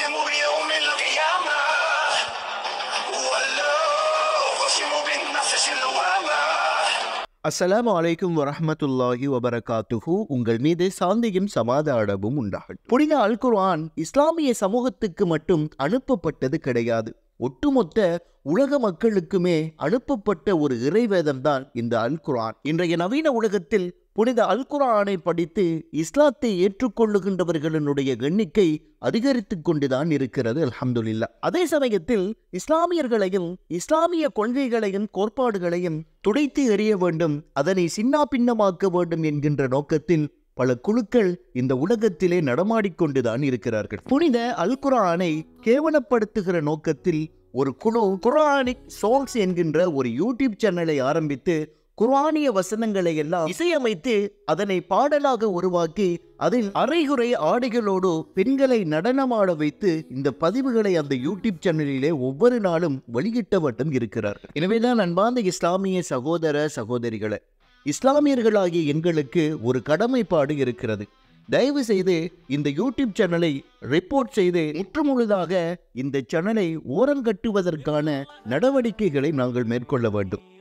اقسم بيوم القيامة ولو اقسم بالنفس اللوامة அஸ்ஸலாமு அலைக்கும் வரஹ்மத்துல்லாஹி வபரகாத்துஹு உங்கள் மீது சாந்தியும் சமாதானமும் உண்டாகட்டும் புனித அல் குர்ஆன் இஸ்லாமிய சமூகத்துக்கு மட்டும் அனுப்பப்பட்டது கிடையாது ஒட்டுமொத்த உலக மக்களுக்குமே அனுப்பப்பட்ட ஒரு இறைவேதம் தான் இந்த அல் குர்ஆன் இன்றைய நவீன உலகத்தில் புனித அல் குர்ஆனை படித்து இஸ்லாத்தை ஏற்றுக்கொள்ளுகின்றவர்களினுடைய எண்ணிக்கை அதிகரித்துக் கொண்டுதான் இருக்கிறது அல்ஹம்துலில்லா அதே சமயத்தில் இஸ்லாமியர்களையும் இஸ்லாமிய கொள்கைகளையும் கோட்பாடுகளையும் துடைத்து எறிய வேண்டும் அதனை சின்னா பின்னமாக்க வேண்டும் என்கின்ற நோக்கத்தில் பல குழுக்கள் இந்த உலகத்திலே நடமாடிக்கொண்டுதான் இருக்கிறார்கள் புனித அல் குர்ஆனை கேவலப்படுத்துகிற நோக்கத்தில் ஒரு குழு குர்ஆனிக் சோங்ஸ் என்கின்ற ஒரு யூடியூப் சேனலை ஆரம்பித்து குர்ஆனிய வசனங்களை எல்லாம் இசையமைத்து அதனை பாடலாக உருவாக்கி அதில் அரைகுறை ஆடைகளோடு பெண்களை நடனமாட வைத்து இந்த பதிவுகளை அந்த யூடியூப் சேனலிலே ஒவ்வொரு நாளும் வெளியிட்ட வட்டம் இருக்கிறார்கள் எனவேதான் அன்பார்ந்த இஸ்லாமிய சகோதர சகோதரிகளை இஸ்லாமியர்களாகிய எங்களுக்கு ஒரு கடமைப்பாடு இருக்கிறது தயவு செய்து இந்த யூடியூப் சேனலை ரிப்போர்ட் செய்து முற்றுமுழுதாக இந்த சேனலை ஓரங்கட்டுவதற்கான நடவடிக்கைகளை நாங்கள் மேற்கொள்ள வேண்டும்